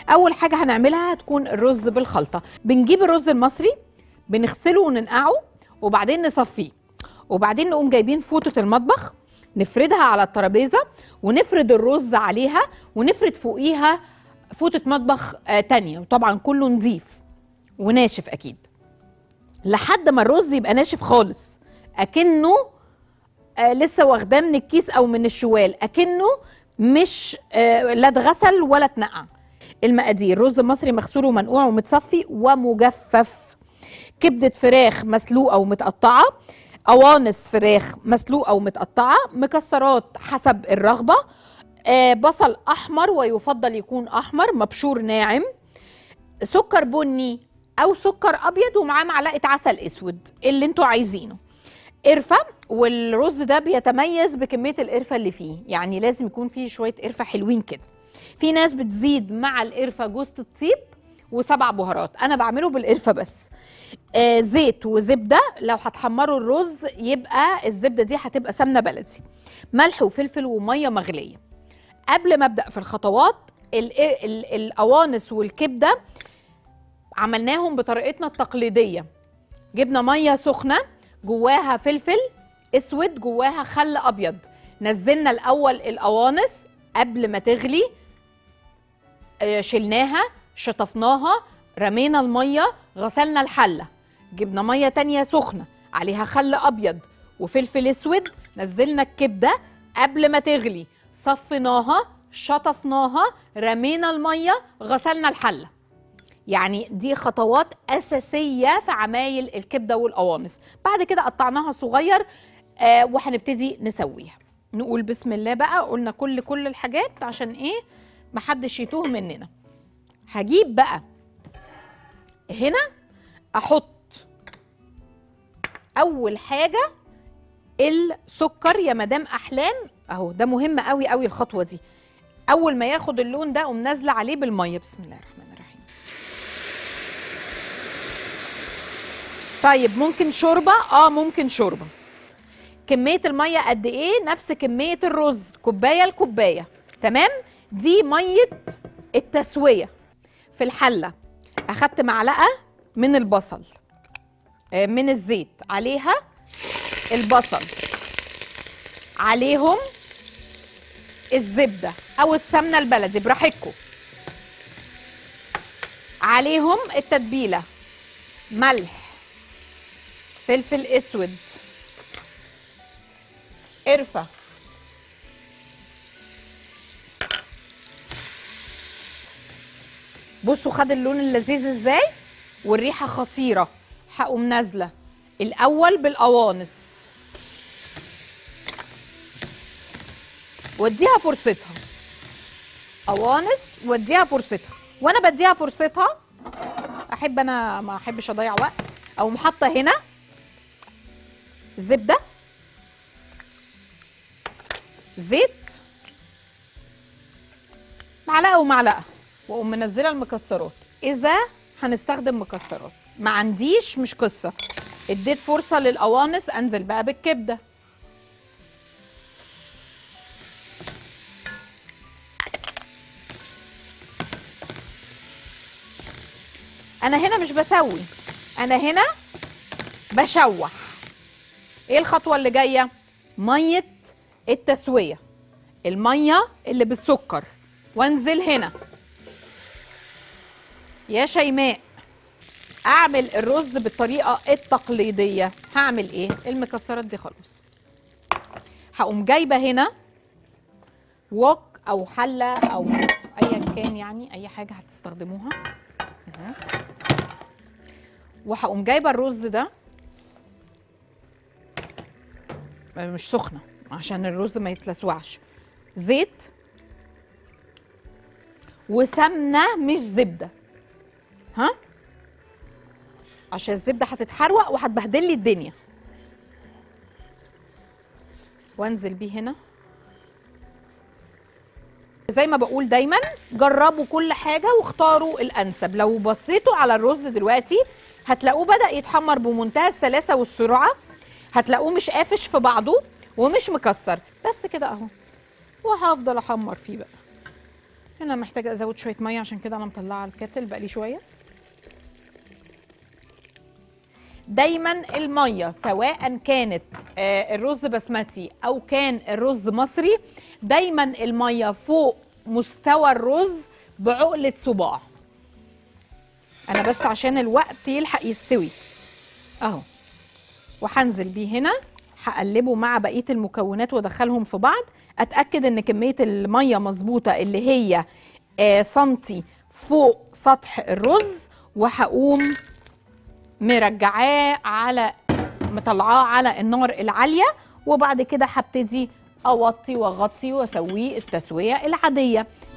اول حاجه هنعملها هتكون الرز بالخلطه بنجيب الرز المصري بنغسله وننقعه وبعدين نصفيه وبعدين نقوم جايبين فوطه المطبخ نفردها على الترابيزه ونفرد الرز عليها ونفرد فوقيها فوطه مطبخ آه تانية وطبعا كله نظيف وناشف اكيد لحد ما الرز يبقى ناشف خالص اكنه آه لسه واخداه من الكيس او من الشوال اكنه مش آه لا اتغسل ولا اتنقع المقادير رز مصري مغسول ومنقوع ومتصفي ومجفف كبده فراخ مسلوقه ومتقطعه قوانص فراخ مسلوقه ومتقطعه مكسرات حسب الرغبه آه بصل احمر ويفضل يكون احمر مبشور ناعم سكر بني او سكر ابيض ومعاه معلقه عسل اسود اللي انتوا عايزينه قرفه والرز ده بيتميز بكميه القرفه اللي فيه يعني لازم يكون فيه شويه قرفه حلوين كده في ناس بتزيد مع القرفه جوز الطيب وسبع بهارات انا بعمله بالقرفه بس آه زيت وزبده لو هتحمروا الرز يبقى الزبده دي هتبقى سمنه بلدي ملح وفلفل وميه مغليه قبل ما ابدا في الخطوات ال- ال- القوانص والكبده عملناهم بطريقتنا التقليديه جبنا ميه سخنه جواها فلفل اسود جواها خل ابيض نزلنا الاول القوانص قبل ما تغلي آه، شلناها شطفناها رمينا الميه غسلنا الحله جبنا ميه تانية سخنه عليها خل ابيض وفلفل اسود نزلنا الكبده قبل ما تغلي صفيناها شطفناها رمينا الميه غسلنا الحله يعني دي خطوات اساسيه في عمايل الكبده والقوانص بعد كده قطعناها صغير آه وهنبتدي نسويها نقول بسم الله بقى قلنا كل كل الحاجات عشان ايه محدش يتوه مننا هجيب بقى هنا احط اول حاجه السكر يا مدام احلام اهو ده مهم قوي قوي الخطوه دي اول ما ياخد اللون ده اقوم نازله عليه بالميه بسم الله الرحمن الرحيم طيب ممكن شوربه اه ممكن شوربه كميه الميه قد ايه نفس كميه الرز كوبايه لكوبايه تمام دي ميه التسويه في الحله اخدت معلقه من البصل آه، من الزيت عليها البصل عليهم الزبده او السمنه البلدي براحتكم عليهم التتبيله ملح فلفل اسود قرفه بصوا خد اللون اللذيذ ازاي والريحه خطيره هقوم نازله الاول بالقوانص واديها فرصتها قوانص واديها فرصتها وانا بديها فرصتها احب انا ما احبش اضيع وقت او حاطه هنا زبده زيت معلقه ومعلقه واقوم منزله المكسرات اذا هنستخدم مكسرات ما عنديش مش قصه اديت فرصه للقوانص انزل بقى بالكبده انا هنا مش بسوي انا هنا بشوح ايه الخطوه اللي جايه ميه التسويه الميه اللي بالسكر وانزل هنا يا شيماء اعمل الرز بالطريقه التقليديه هعمل ايه المكسرات دي خلاص هقوم جايبه هنا وok او حله او ايا كان يعني اي حاجه هتستخدموها أهو. وهقوم جايبه الرز ده مش سخنه عشان الرز ما يتلسوعش زيت وسمنه مش زبده ها عشان الزبده هتتحروق وهتبهدل لي الدنيا وانزل بيه هنا زي ما بقول دايما جربوا كل حاجه واختاروا الانسب لو بصيتوا على الرز دلوقتي هتلاقوه بدا يتحمر بمنتهى السلاسه والسرعه هتلاقوه مش قافش في بعضه ومش مكسر بس كده اهو وهفضل احمر فيه بقى هنا محتاجه ازود شويه ميه عشان كده انا مطلعه الكاتل بقالي شويه دايما الميه سواء كانت آه، الرز بسمتي او كان الرز مصري دايما الميه فوق مستوى الرز بعقله صباع انا بس عشان الوقت يلحق يستوي اهو وهنزل بيه هنا هقلبه مع بقيه المكونات وادخلهم في بعض اتاكد ان كميه الميه مظبوطه اللي هي آه سنتي فوق سطح الرز وهقوم مرجعاه على مطلعاه على النار العاليه وبعد كده هبتدي اوطي واغطي واسويه التسويه العاديه